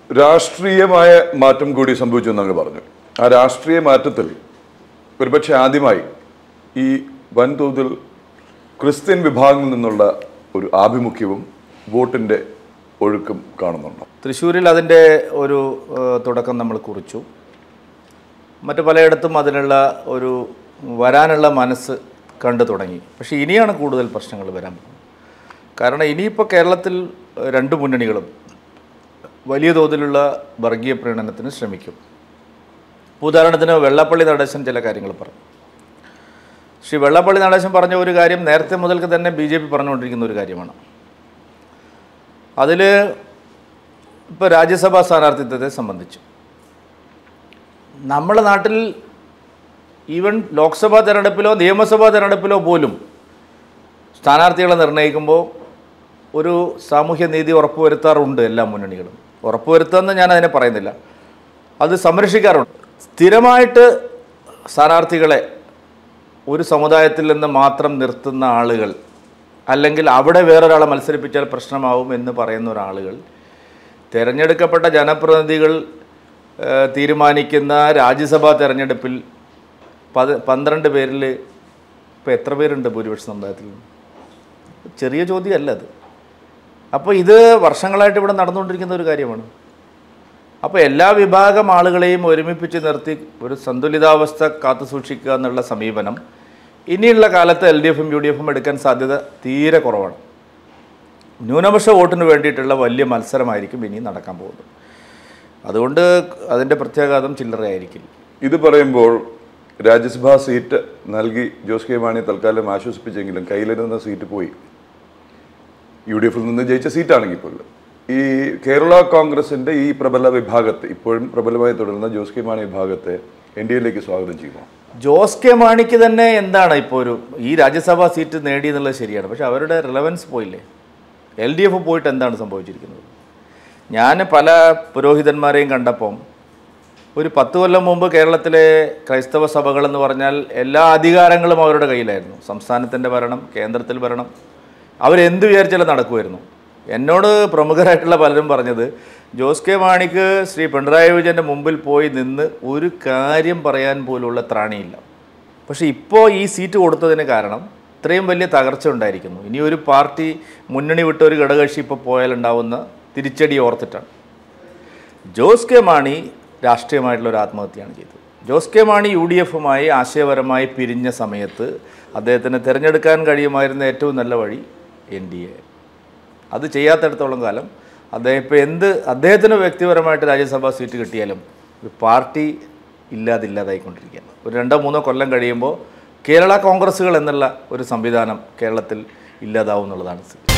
രാഷ്ട്രീയമായ മാറ്റം കൂടി സംഭവിച്ചു എന്ന് അങ്ങ് പറഞ്ഞു ആ രാഷ്ട്രീയ മാറ്റത്തിൽ ഒരുപക്ഷെ ആദ്യമായി ഈ വൻതോതിൽ ക്രിസ്ത്യൻ വിഭാഗങ്ങളിൽ നിന്നുള്ള ഒരു ആഭിമുഖ്യവും വോട്ടിൻ്റെ ഒഴുക്കും കാണുന്നുണ്ടോ തൃശ്ശൂരിൽ അതിൻ്റെ ഒരു ഏഹ്, തുടക്കം നമ്മൾ കുറിച്ചു മറ്റു പലയിടത്തും അതിനുള്ള ഒരു വരാനുള്ള മനസ്സ് കണ്ടു തുടങ്ങി പക്ഷേ ഇനിയാണ് കൂടുതൽ പ്രശ്നങ്ങൾ വരാൻ പോകുന്നത് കാരണം ഇനിയിപ്പോൾ കേരളത്തിൽ രണ്ട് മുന്നണികളും വലിയ തോതിലുള്ള വർഗീയ പ്രീണനത്തിന് ശ്രമിക്കും ഇപ്പോൾ ഉദാഹരണത്തിന് വെള്ളാപ്പള്ളി നടേശൻ ചില കാര്യങ്ങൾ പറഞ്ഞു ശ്രീ വെള്ളാപ്പള്ളി നടേശൻ പറഞ്ഞ ഒരു കാര്യം നേരത്തെ മുതൽക്ക് തന്നെ ബി ജെ പി പറഞ്ഞുകൊണ്ടിരിക്കുന്ന ഒരു കാര്യമാണ് അതിൽ ഇപ്പോൾ രാജ്യസഭാ സ്ഥാനാർത്ഥിത്വത്തെ സംബന്ധിച്ച് നമ്മുടെ നാട്ടിൽ ഈവൻ ലോക്സഭാ തെരഞ്ഞെടുപ്പിലോ നിയമസഭാ തെരഞ്ഞെടുപ്പിലോ പോലും സ്ഥാനാർത്ഥികളെ നിർണ്ണയിക്കുമ്പോൾ ഒരു സാമൂഹ്യ നീതി ഉറപ്പുവരുത്താറുണ്ട് എല്ലാ മുന്നണികളും ഉറപ്പുവരുത്തുമെന്ന് ഞാൻ അതിനെ പറയുന്നില്ല അത് സംരക്ഷിക്കാറുണ്ട് സ്ഥിരമായിട്ട് സ്ഥാനാർത്ഥികളെ ഒരു സമുദായത്തിൽ നിന്ന് മാത്രം നിർത്തുന്ന ആളുകൾ അല്ലെങ്കിൽ അവിടെ വേറൊരാളെ മത്സരിപ്പിച്ചാൽ പ്രശ്നമാവും എന്ന് പറയുന്ന ഒരാളുകൾ തിരഞ്ഞെടുക്കപ്പെട്ട ജനപ്രതിനിധികൾ ഏഹ്, തീരുമാനിക്കുന്ന രാജ്യസഭാ തെരഞ്ഞെടുപ്പിൽ പത് പന്ത്രണ്ട് പേരിൽ ഇപ്പോൾ എത്ര പേരുണ്ട് ഭൂരിപക്ഷ സമുദായത്തിൽ ചെറിയ ചോദ്യമല്ല അത് അപ്പോൾ ഇത് വർഷങ്ങളായിട്ട് ഇവിടെ നടന്നുകൊണ്ടിരിക്കുന്ന ഒരു കാര്യമാണ് അപ്പോൾ എല്ലാ വിഭാഗം ആളുകളെയും ഒരുമിപ്പിച്ച് നിർത്തി ഒരു സന്തുലിതാവസ്ഥ കാത്തു സൂക്ഷിക്കുക എന്നുള്ള സമീപനം ഇനിയുള്ള കാലത്ത് എൽ ഡി എഫും യു ഡി എഫും എടുക്കാൻ സാധ്യത തീരെ കുറവാണ് ന്യൂനപക്ഷ വോട്ടിന് വേണ്ടിയിട്ടുള്ള വലിയ മത്സരമായിരിക്കും ഇനി നടക്കാൻ പോകുന്നത് അതുകൊണ്ട് അതിൻ്റെ പ്രത്യാഘാതം ചില്ലറയായിരിക്കില്ല ഇത് പറയുമ്പോൾ രാജ്യസഭാ സീറ്റ് നൽകി ജോസ് കെ മാണി തൽക്കാലം ആശ്വസിപ്പിച്ചെങ്കിലും കയ്യിലിരുന്ന സീറ്റ് പോയി യു ഡി എഫിൽ നിന്ന് ജയിച്ച സീറ്റാണെങ്കിൽ പോലും ഈ കേരള കോൺഗ്രസിന്റെ ഈ പ്രബല വിഭാഗത്തെ ഇപ്പോഴും പ്രബലമായി തുടരുന്ന ജോസ് കെ മാണി വിഭാഗത്തെ എൻ ഡി എയിലേക്ക് സ്വാഗതം ചെയ്യുമോ ജോസ് കെ മാണിക്ക് തന്നെ എന്താണ് ഇപ്പോൾ ഒരു ഈ രാജ്യസഭാ സീറ്റ് നേടി എന്നുള്ളത് ശരിയാണ് പക്ഷെ അവരുടെ റിലവൻസ് പോയില്ലേ എൽ ഡി എഫ് പോയിട്ട് എന്താണ് സംഭവിച്ചിരിക്കുന്നത് ഞാൻ പല പുരോഹിതന്മാരെയും കണ്ടപ്പം ഒരു പത്ത് കൊല്ലം മുമ്പ് കേരളത്തിലെ ക്രൈസ്തവ സഭകളെന്ന് പറഞ്ഞാൽ എല്ലാ അധികാരങ്ങളും അവരുടെ കയ്യിലായിരുന്നു സംസ്ഥാനത്തിൻ്റെ ഭരണം കേന്ദ്രത്തിൽ ഭരണം അവരെന്ത് വിചാരിച്ചാലും നടക്കുമായിരുന്നു എന്നോട് പ്രമുഖരായിട്ടുള്ള പലരും പറഞ്ഞത് ജോസ് കെ മാണിക്ക് ശ്രീ പിണറായി വിജയൻ്റെ മുമ്പിൽ പോയി നിന്ന് ഒരു കാര്യം പറയാൻ പോലുള്ള ത്രാണിയില്ല പക്ഷേ ഇപ്പോൾ ഈ സീറ്റ് കൊടുത്തതിന് കാരണം ഇത്രയും വലിയ തകർച്ച ഉണ്ടായിരിക്കുന്നു ഇനി ഒരു പാർട്ടി മുന്നണി വിട്ട ഒരു ഘടകകക്ഷി ഇപ്പോൾ പോയാലുണ്ടാവുന്ന തിരിച്ചടി ഓർത്തിട്ടാണ് ജോസ് കെ മാണി രാഷ്ട്രീയമായിട്ടുള്ള ഒരു ആത്മഹത്യയാണ് ചെയ്തത് Jose K Mani U D എഫുമായി ആശയപരമായി പിരിഞ്ഞ സമയത്ത് അദ്ദേഹത്തിന് തിരഞ്ഞെടുക്കാൻ കഴിയുമായിരുന്ന ഏറ്റവും നല്ല വഴി എൻ ഡി എ അത് ചെയ്യാത്തിടത്തോളം കാലം അദ്ദേഹം ഇപ്പോൾ എന്ത് അദ്ദേഹത്തിന് വ്യക്തിപരമായിട്ട് രാജ്യസഭാ സീറ്റ് കിട്ടിയാലും ഒരു പാർട്ടി ഇല്ലാതില്ലാതായിക്കൊണ്ടിരിക്കുകയാണ് ഒരു രണ്ടോ മൂന്നോ കൊല്ലം കഴിയുമ്പോൾ കേരള കോൺഗ്രസ്സുകൾ എന്നുള്ള ഒരു സംവിധാനം കേരളത്തിൽ ഇല്ലാതാവും എന്നുള്ളതാണ് സ്ഥിതി